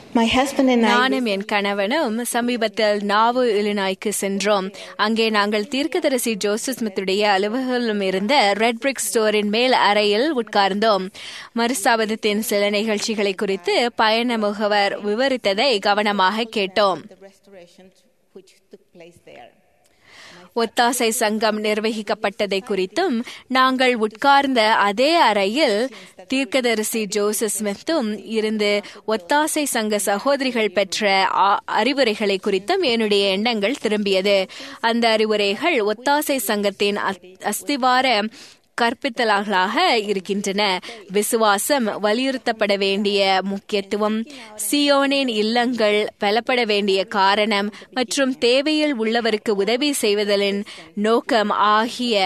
My husband and I நானும் என் கணவனும் சமீபத்தில் நாவு இலினாய்க்கு சென்றோம் அங்கே நாங்கள் தீர்க்கதரிசி ஜோசப் ஸ்மித்துடைய அலுவலகம் இருந்த ரெட் பிரிக் ஸ்டோரின் மேல் அறையில் உட்கார்ந்தோம் மறுசாபதத்தின் சில நிகழ்ச்சிகளை குறித்து பயண முகவர் விவரித்ததை கவனமாக கேட்டோம் the restoration which took place there. ஒத்தாசை சங்கம் நிர்வகிக்கப்பட்டதை குறித்தும் நாங்கள் உட்கார்ந்த அதே அறையில் தீர்க்கதரிசி ஜோசப் ஸ்மித்தும் இருந்து ஒத்தாசை சங்க சகோதரிகள் பெற்ற ஆ- அறிவுரைகளை குறித்தும் என்னுடைய எண்ணங்கள் திரும்பியது அந்த அறிவுரைகள் ஒத்தாசை சங்கத்தின் அத்- அஸ்திவார கற்பித்தல்களாக இருக்கின்றன விசுவாசம் வலியுறுத்தப்பட வேண்டிய முக்கியத்துவம் சியோனின் இல்லங்கள் பலப்பட வேண்டிய காரணம் மற்றும் தேவையில் உள்ளவருக்கு உதவி செய்வதலின் நோக்கம் ஆகிய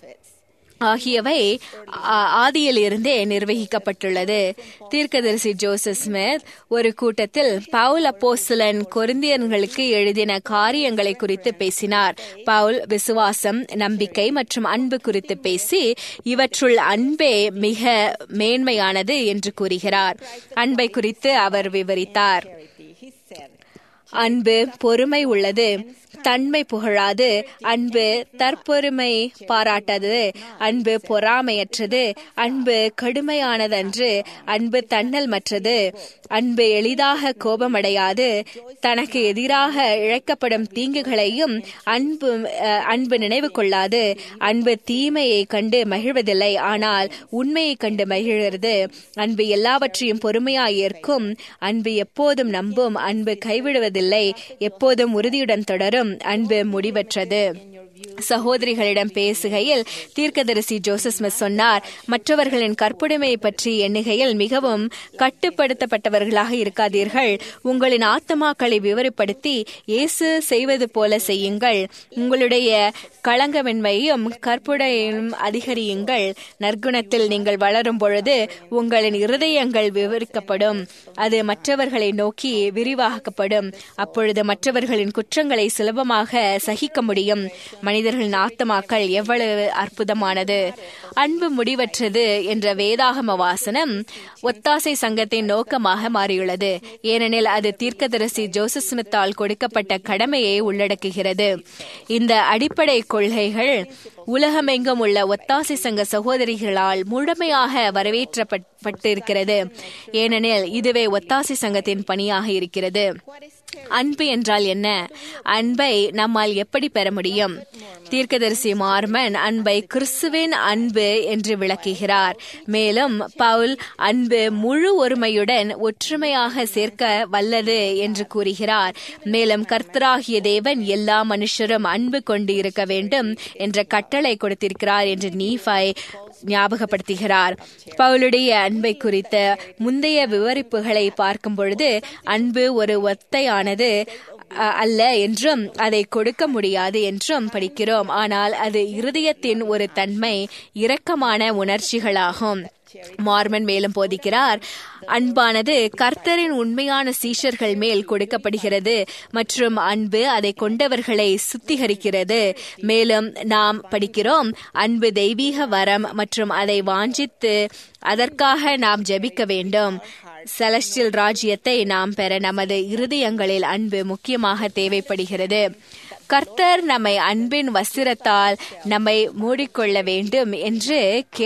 ஆகியவை ஆ- ஆதியிலிருந்தே நிர்வகிக்கப்பட்டுள்ளது தீர்க்கதரிசி ஜோசப் ஸ்மித் ஒரு கூட்டத்தில் பவுல் அப்போஸ்தலன் கொரிந்தியர்களுக்கு எழுதின காரியங்களை குறித்து பேசினார் பவுல் விசுவாசம் நம்பிக்கை மற்றும் அன்பு குறித்து பேசி இவற்றுள் அன்பே மிக மேன்மையானது என்று கூறுகிறார் அன்பை குறித்து அவர் விவரித்தார் He said, அன்பு பொறுமை உள்ளது தன்மை புகழாது அன்பு தற்பொறுமை பாராட்டாதது அன்பு பொறாமையற்றது அன்பு கடுமையானதன்று அன்பு தன்னல் மற்றது அன்பு எளிதாக கோபமடையாது தனக்கு எதிராக இழைக்கப்படும் தீங்குகளையும் அன்பு அஹ், அன்பு நினைவு கொள்ளாது அன்பு தீமையை கண்டு மகிழ்வதில்லை ஆனால் உண்மையை கண்டு மகிழ்கிறது அன்பு எல்லாவற்றையும் பொறுமையாய் ஏற்கும் அன்பு எப்போதும் நம்பும் அன்பு கைவிடுவதில்லை எப்போதும் உறுதியுடன் தொடரும் அன்பு முடிவற்றது சகோதரிகளிடம் பேசுகையில் தீர்க்கதரிசி ஜோசப் ஸ்மித் சொன்னார் மற்றவர்களின் கற்புடைமையை பற்றி எண்ணுகையில் மிகவும் கட்டுப்படுத்தப்பட்டவர்களாக இருக்காதீர்கள் உங்களின் ஆத்மாக்களை விவரப்படுத்தி இயேசு செய்வது போல செய்யுங்கள் உங்களுடைய களங்கமின்மையும் கற்புடையும் அதிகரியுங்கள் நற்குணத்தில் நீங்கள் வளரும் பொழுது உங்களின் இருதயங்கள் விவரிக்கப்படும் அது மற்றவர்களை நோக்கி விரிவாக்கப்படும் அப்பொழுது மற்றவர்களின் குற்றங்களை சுலபமாக சகிக்க முடியும் மனிதர்களின் ஆத்மாக்கள் எவ்வளவு அற்புதமானது அன்பு முடிவற்றது என்ற வேதாகம வாசனம் ஒத்தாசை சங்கத்தின் நோக்கமாக மாறியுள்ளது ஏனெனில் அது தீர்க்கதரிசி ஜோசப் ஸ்மித்தால் கொடுக்கப்பட்ட கடமையை உள்ளடக்குகிறது இந்த அடிப்படை கொள்கைகள் உலகமெங்கும் உள்ள ஒத்தாசை சங்க சகோதரிகளால் முழுமையாக வரவேற்றப்பட்டிருக்கிறது ஏனெனில் இதுவே ஒத்தாசை சங்கத்தின் பணியாக இருக்கிறது அன்பு என்றால் என்ன அன்பை நம்மால் எப்படி பெற முடியும் தீர்க்கதரிசி மார்மன் அன்பை கிறிஸ்துவின் அன்பு என்று விளக்குகிறார் மேலும் பவுல் அன்பு முழு ஒருமையுடன் ஒற்றுமையாக சேர்க்க வல்லது என்று கூறுகிறார் மேலும் கர்த்தராகிய தேவன் எல்லா மனுஷரும் அன்பு கொண்டு இருக்க வேண்டும் என்ற கட்டளை கொடுத்திருக்கிறார் என்று நீஃபாய் ஞாபகப்படுத்துகிறார் பவுலுடைய அன்பை குறித்த முந்தைய விவரிப்புகளை பார்க்கும் பொழுது அன்பு ஒரு ஒத்தையானது அ- அல்ல என்றும் அதை கொடுக்க முடியாது என்றும் படிக்கிறோம் ஆனால் அது இருதயத்தின் ஒரு தன்மை இரக்கமான உணர்ச்சிகளாகும் மார்மன் மேலும் போதிக்கிறார் அன்பானது கர்த்தரின் உண்மையான சீஷர்கள் மேல் கொடுக்கப்படுகிறது மற்றும் அன்பு அதை கொண்டவர்களை சுத்திகரிக்கிறது மேலும் நாம் படிக்கிறோம் அன்பு தெய்வீக வரம் மற்றும் அதை வாஞ்சித்து அதற்காக நாம் ஜெபிக்க வேண்டும் செலஸ்டியல் ராஜ்யத்தை நாம் பெற நமது இருதயங்களில் அன்பு முக்கியமாக தேவைப்படுகிறது கர்த்தர் நம்மை அன்பின் வஸ்திரத்தால் நம்மை மூடிக்கொள்ள வேண்டும் என்று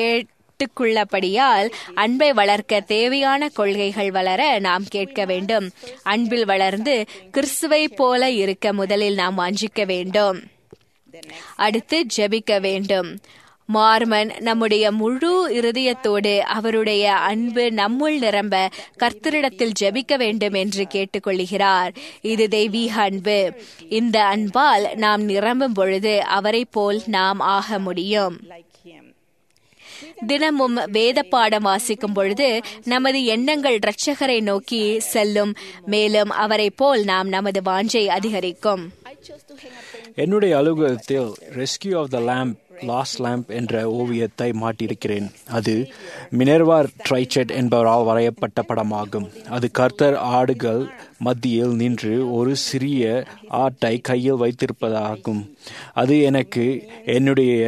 கேட்டுக்கொள்ளபடியால் அன்பை வளர்க்க தேவையான கொள்கைகள் வளர நாம் கேட்க வேண்டும் அன்பில் வளர்ந்து கிறிஸ்துவை போல இருக்க முதலில் நாம் வாஞ்சிக்க வேண்டும் அடுத்து ஜெபிக்க வேண்டும் மார்மன் நம்முடைய முழு இருதயத்தோடு அவருடைய அன்பு நம்முள் நிரம்ப கர்த்தரிடத்தில் ஜெபிக்க வேண்டும் என்று கேட்டுக்கொள்கிறார் இது தெய்வீக அன்பு இந்த அன்பால் நாம் நிரம்பும் பொழுது அவரை போல் நாம் ஆக முடியும் like him. தினமும் வேத பாடம் வாசிக்கும் பொழுது நமது எண்ணங்கள் இரட்சகரை நோக்கி செல்லும் மேலும் அவரை போல் நாம் நமது வாஞ்சை அதிகரிக்கும் I chose to hang a painting என்னுடைய அலுவலகத்தில் rescue of the lamb lost lamb என்ற ஓவியத்தை மாட்டியிருக்கிறேன் அது மினர்வார் ட்ரைச்செட் என்பவரால் வரையப்பட்ட படமாகும் அது கர்த்தர் ஆடுகள் மத்தியில் நின்று ஒரு சிறிய ஆட்டை கையில் வைத்திருப்பதாகும் அது எனக்கு என்னுடைய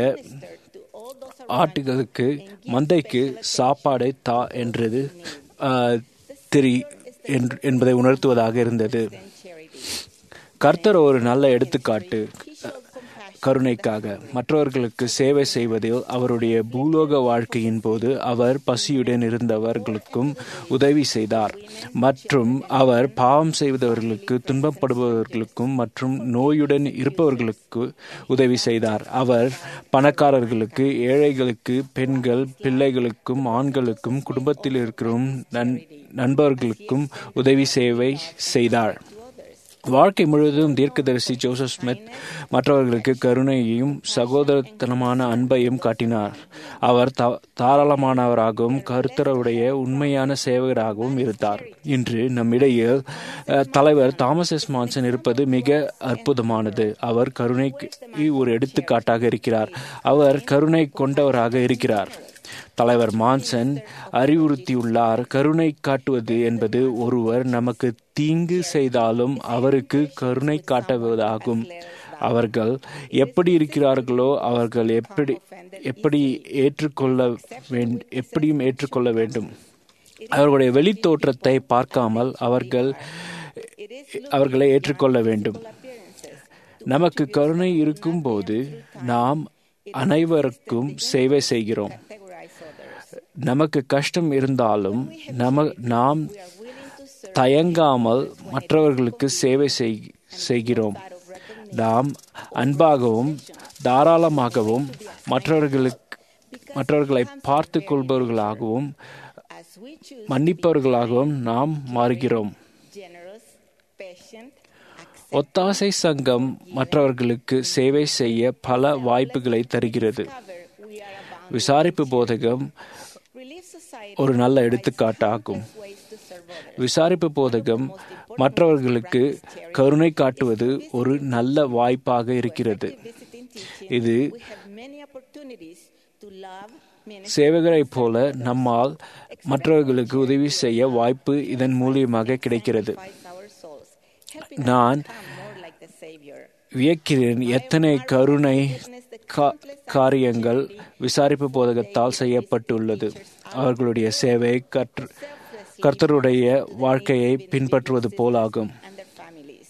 ஆட்டுகளுக்கு மந்தைக்கு சாப்பாடை தா என்றது ஆ, தெரி என்று- என்பதை உணர்த்துவதாக இருந்தது and charity. கர்த்தர் ஒரு நல்ல எடுத்துக்காட்டு He showed compassion கருணைக்காக மற்றவர்களுக்கு சேவை செய்வதில் அவருடைய பூலோக வாழ்க்கையின் போது அவர் பசியுடன் இருந்தவர்களுக்கும் உதவி செய்தார் மற்றும் அவர் பாவம் செய்தவர்களுக்கு துன்பப்படுபவர்களுக்கும் மற்றும் நோயுடன் இருப்பவர்களுக்கு உதவி செய்தார் அவர் பணக்காரர்களுக்கு ஏழைகளுக்கு பெண்கள் பிள்ளைகளுக்கும் ஆண்களுக்கும் குடும்பத்தில் இருக்கிற நண் நண்பர்களுக்கும் உதவி சேவை செய்தார் வாழ்க்கை முழுவதும் தீர்க்கதரிசி ஜோசப் ஸ்மித் மற்றவர்களுக்கு கருணையையும் சகோதரத்தனமான அன்பையும் காட்டினார் அவர் த- தாராளமானவராகவும் கருத்தருடைய உண்மையான சேவகராகவும் இருந்தார் இன்று நம்மிடையில் அஹ், தலைவர் தாமஸ் எஸ் மான்சன் இருப்பது மிக அற்புதமானது அவர் கருணைக்கு ஒரு எடுத்துக்காட்டாக இருக்கிறார் அவர் கருணை கொண்டவராக இருக்கிறார் தலைவர் மான்சன் அறிவுறுத்தியுள்ளார் கருணை காட்டுவது என்பது ஒருவர் நமக்கு தீங்கு செய்தாலும் அவருக்கு கருணை காட்டுவதாகும் அவர்கள் எப்படி இருக்கிறார்களோ அவர்கள் எப்படி எப்படி ஏற்றுக்கொள்ள வேண்டும் எப்படியும் ஏற்றுக்கொள்ள வேண்டும் அவர்களுடைய வெளி தோற்றத்தை பார்க்காமல் அவர்கள் அவர்களை ஏற்றுக்கொள்ள வேண்டும் நமக்கு கருணை இருக்கும்போது நாம் அனைவருக்கும் சேவை செய்கிறோம் categorize others. நமக்கு கஷ்டம் இருந்தாலும் நம நாம் தயங்காமல் மற்றவர்களுக்கு சேவை செய்- செய்கிறோம் நாம் அன்பாகவும் தாராளமாகவும் மற்றவர்களுக்கு மற்றவர்களை பார்த்து கொள்பவர்களாகவும் As we choose மன்னிப்பவர்களாகவும் நாம் மாறுகிறோம் generous, patient, ஒத்தாசை சங்கம் மற்றவர்களுக்கு சேவை செய்ய பல வாய்ப்புகளை தருகிறது cover, we are abound. விசாரிப்பு போதகம் Relief Society ஒரு நல்ல எடுத்துக்காட்டாகும் ways to serve others. விசாரிப்பு போதகம் மற்றவர்களுக்கு கருணை காட்டுவது ஒரு நல்ல வாய்ப்பாக இருக்கிறது Visiting teaching, இது we have many opportunities to love, minister, சேவகரைப் போல நம்மால் மற்றவர்களுக்கு உதவி செய்ய வாய்ப்பு இதன் மூலியமாக கிடைக்கிறது sanctifies our souls, helping நான் us become more like the Savior. வியக்கிறேன் எத்தனை கருணை கா- காரியங்கள் விசாரிப்பு போதகத்தால் செய்யப்பட்டுள்ளது அவர்களுடைய சேவை கற்று கர்த்தருடைய வாழ்க்கையை பின்பற்றுவது போலாகும் and their families.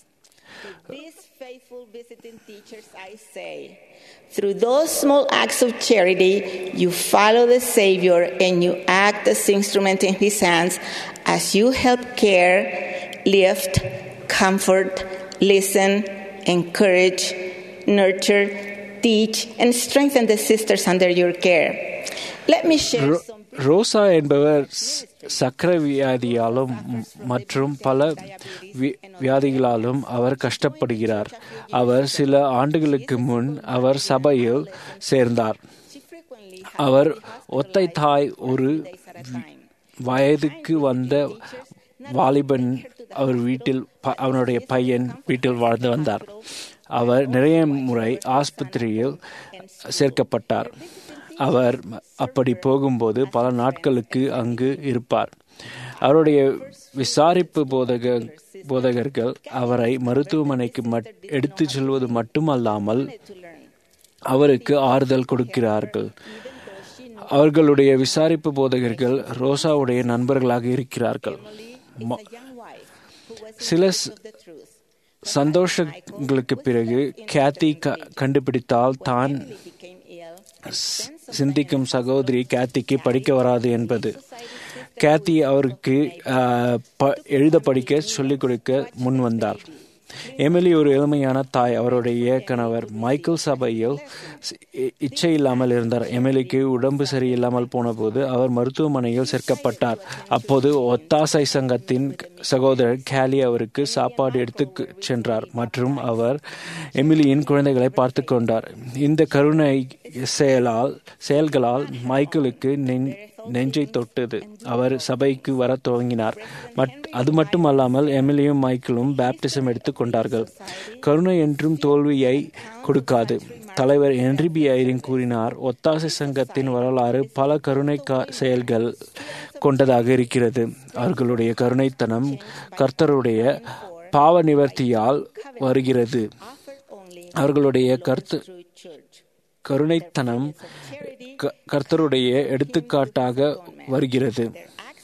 To these faithful visiting teachers, I say, through those small acts of charity, you follow the Savior and you act as instrument in His hands as you help care, lift, comfort, listen, encourage, nurture, teach, and strengthen the sisters under your care. Let me share ரோ- some Rosa என்பவர் ஸ்- சக்கரை வியாதியாலும் ம், மற்றும் பல we- வியாதிகளாலும் அவர் கஷ்டப்படுகிறார் அவர் சில ஆண்டுகளுக்கு முன் அவர் சபையில் சேர்ந்தார் She frequently அவர் ஒத்தை தாய் ஒரு days at a time. வயதுக்கு வந்த வாலிபன் அவர் வீட்டில் ப- அவனுடைய பையன் வீட்டில் வாழ்ந்து வந்தார் அவர் நிறைய முறை ஆஸ்பத்திரியில் சேர்க்கப்பட்டார் அவர் அப்படி போகும்போது பல நாட்களுக்கு அங்கு இருப்பார் அவருடைய விசாரிப்பு போதக போதகர்கள் அவரை மருத்துவமனைக்கு மட் எடுத்துச் செல்வது மட்டுமல்லாமல் to learn. அவருக்கு ஆறுதல் கொடுக்கிறார்கள் அவர்களுடைய விசாரிப்பு போதகர்கள் ரோசாவுடைய நண்பர்களாக இருக்கிறார்கள் Is a young wife who was சில in ச- the truth. சந்தோஷங்களுக்கு பிறகு கேத்தி க- கண்டுபிடித்தால் தான் He became ill. ஸ்- சிந்திக்கும் சகோதரி கேத்திக்கு படிக்க வராது என்பது கேத்தி அவருக்கு ஆஹ், ப- எழுத படிக்க சொல்லிக் கொடுக்க முன் வந்தார் எமிலி ஒரு எளிமையான தாய் அவருடைய கணவர் மைக்கேல் சபையில் ஸ்- இ- இச்சை இல்லாமல் இருந்தார் எமிலிக்கு உடம்பு சரியில்லாமல் போனபோது அவர் மருத்துவமனையில் சேர்க்கப்பட்டார் அப்போது ஒத்தாசை சங்கத்தின் சகோதரர் கேலி அவருக்கு சாப்பாடு எடுத்து சென்றார் மற்றும் அவர் எமிலியின் குழந்தைகளை பார்த்து கொண்டார் இந்த கருணை செயலால் செயல்களால் மைக்கேலுக்கு நெஞ்- நெஞ்சை தொட்டது அவர் சபைக்கு வர துவங்கினார் மட் அது மட்டுமல்லாமல் எமிலியும் மைக்கேலும் பேப்டிசம் எடுத்துக் கொண்டார்கள் கருணை என்றும் தோல்வியை கொடுக்காது தலைவர் ஹென்ரி பி ஐரின் கூறினார் ஒத்தாசை சங்கத்தின் வரலாறு பல கருணை கா- செயல்கள் கொண்டதாக இருக்கிறது அவர்களுடைய கருணைத்தனம் கர்த்தருடைய பாவ நிவர்த்தியால் வருகிறது Offered only அவர்களுடைய கருத்து through church. கருணைத்தனம் க- கர்த்தருடைய எடுத்துக்காட்டாக வருகிறது Their acts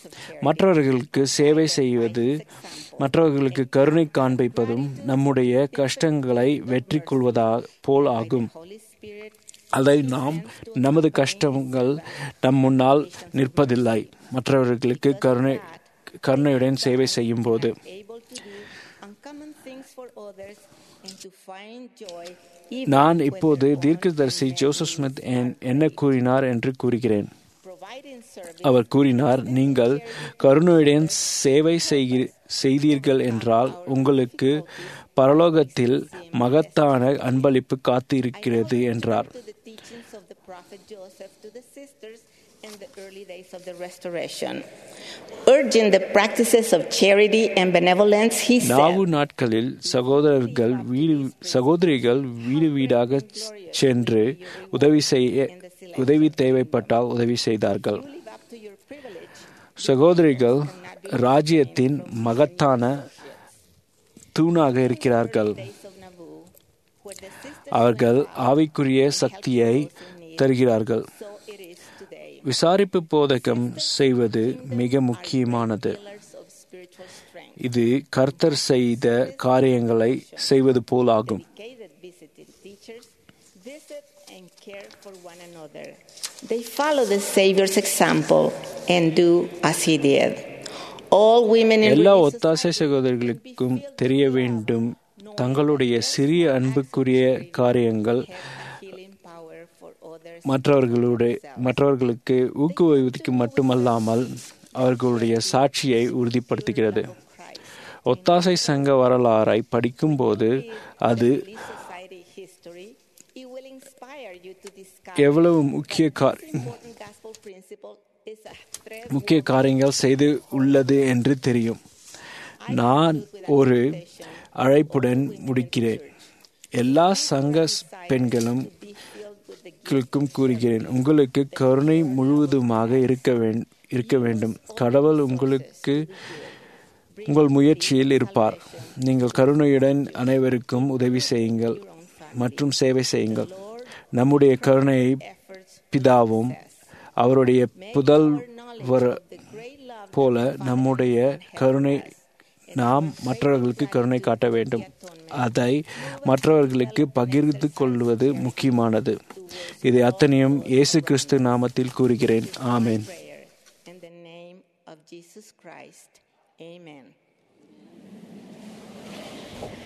of charity. மற்றவர்களுக்கு சேவை செய்வது மற்றவர்களுக்கு கருணை காண்பிப்பதும் நம்முடைய கஷ்டங்களை வெற்றி கொள்வதா போல் ஆகும் Holy Spirit அதை நாம் நமது கஷ்டங்கள் நம் முன்னால் நிற்பதில்லை மற்றவர்களுக்கு கருணை கருணையுடன் சேவை செய்யும் போது able to do uncommon things for others and to find joy even நான் when இப்போது their own தீர்க்கதரிசி ஜோசப் ஸ்மித் என்- என்ன கூறினார் என்று கூறுகிறேன் providing service அவர் கூறினார் நீங்கள் கருணையுடன் சேவை செய்கி- செய்தீர்கள் என்றால் உங்களுக்கு பரலோகத்தில் மகத்தான அன்பளிப்பு காத்திருக்கிறது என்றார் to the teachings of the prophet Joseph to the sisters in the early days of the restoration. Urging the practices of charity and benevolence, he நாவு said, நாட்களில் சகோதரர்கள் வீடு சகோதரிகள் வீடு வீடாக சென்று உதவி செய்ய உதவி தேவைப்பட்டால் உதவி செய்தார்கள் You live up to your privilege. சகோதரிகள் ராஜ்யத்தின் மகத்தான தூணாக இருக்கிறார்கள் Days of Nauvoo, where the sisters அவர்கள் ஆவிக்குரிய சக்தியை தருகிறார்கள் so it is today. விசாரிப்பு போதகம் செய்வது மிக முக்கியமானது Pillars of spiritual strength. இது கர்த்தர் செய்த காரியங்களை செய்வது போலாகும் Dedicated visiting teachers visit and care for one another. They follow the Savior's example and do as he did. All women in எல்லா religious ஒத்தாசை சகோதரிகளுக்கும் தெரிய வேண்டும் தங்களுடைய சிறிய அன்புக்குரிய காரியங்கள் healing power for others. மற்றவர்களுடைய மற்றவர்களுக்கு ஊக்குவிக்கு மட்டுமல்லாமல் அவர்களுடைய சாட்சியை உறுதிப்படுத்துகிறது ஒத்தாசை சங்க வரலாறை படிக்கும்போது அது Police society history, it will inspire you to discover எவ்வளவு முக்கிய கார் important gospel principle is a thread முக்கிய காரியங்கள் செய்து உள்ளது என்று தெரியும் நான் ஒரு அழைப்புடன் முடிக்கிறேன் எல்லா சங்க பெண்களும் be filled with the களுக்கும் கூறுகிறேன் உங்களுக்கு கருணை முழுவதுமாக இருக்க வேண்- இருக்க வேண்டும் கடவுள் உங்களுக்கு உங்கள் முயற்சியில் இருப்பார் நீங்கள் கருணையுடன் அனைவருக்கும் உதவி செய்யுங்கள் மற்றும் சேவை செய்யுங்கள் நம்முடைய கருணையை பிதாவும் அவருடைய புதல்வர் போல நம்முடைய கருணை நாம் மற்றவர்களுக்கு கருணை காட்ட வேண்டும் அதை மற்றவர்களுக்கு பகிர்ந்து கொள்வது முக்கியமானது இதை அத்தனையும் இயேசு கிறிஸ்து நாமத்தில் கூறுகிறேன் ஆமென் prayer. In the name of Jesus Christ. Amen.